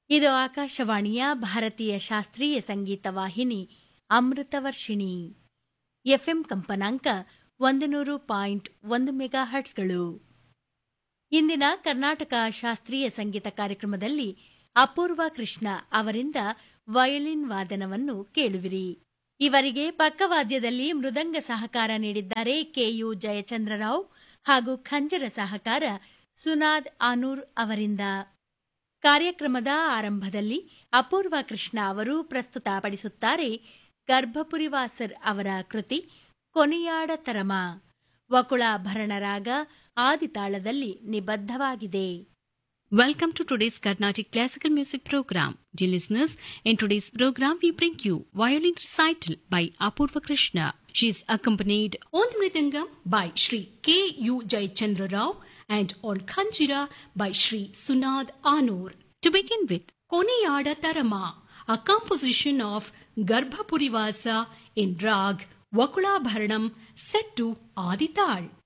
ಇದು ಆಕಾಶವಾಣಿಯ ಭಾರತೀಯ ಶಾಸ್ತ್ರೀಯ ಸಂಗೀತ ವಾಹಿನಿ ಅಮೃತವರ್ಷಿಣಿ ಎಫ್ಎಂ ಕಂಪನಾಂಕ ಒಂದು ನೂರು ಪಾಯಿಂಟ್ ಒಂದು ಮೆಗಾ ಹರ್ಟ್ಸ್ಗಳು ಇಂದಿನ ಕರ್ನಾಟಕ ಶಾಸ್ತ್ರೀಯ ಸಂಗೀತ ಕಾರ್ಯಕ್ರಮದಲ್ಲಿ ಅಪೂರ್ವ ಕೃಷ್ಣ ಅವರಿಂದ ವಯೋಲಿನ್ ವಾದನವನ್ನು ಕೇಳುವಿರಿ ಇವರಿಗೆ ಪಕ್ಕವಾದ್ಯದಲ್ಲಿ ಮೃದಂಗ ಸಹಕಾರ ನೀಡಿದ್ದಾರೆ ಕೆಯು ಜಯಚಂದ್ರರಾವ್ ಹಾಗೂ ಖಂಜರ ಸಹಕಾರ ಸುನಾದ್ ಆನೂರ್ ಅವರಿಂದ ಕಾರ್ಯಕ್ರಮದ ಆರಂಭದಲ್ಲಿ ಅಪೂರ್ವ ಕೃಷ್ಣ ಅವರು ಪ್ರಸ್ತುತಪಡಿಸುತ್ತಾರೆ ಗರ್ಭಪುರಿವಾಸರ್ ಅವರ ಕೃತಿ ಕೊನೆಯಾಡ ತರಮ ವಕುಳಾಭರಣ ರಾಗ ಆದಿತಾಳದಲ್ಲಿ ನಿಬದ್ಧವಾಗಿದೆ Welcome to today's Carnatic Classical Music Program. Dear listeners, in today's program we bring you Violin Recital by Apurva Krishna. She is accompanied on the Mridangam by Sri K. U. Jayachandra Rao and on Khanjira by Sri Sunad Anur. To begin with, Koniyada Tarama, a composition of Garbhapurivasa in Rag Vakula Bharanam set to Adital.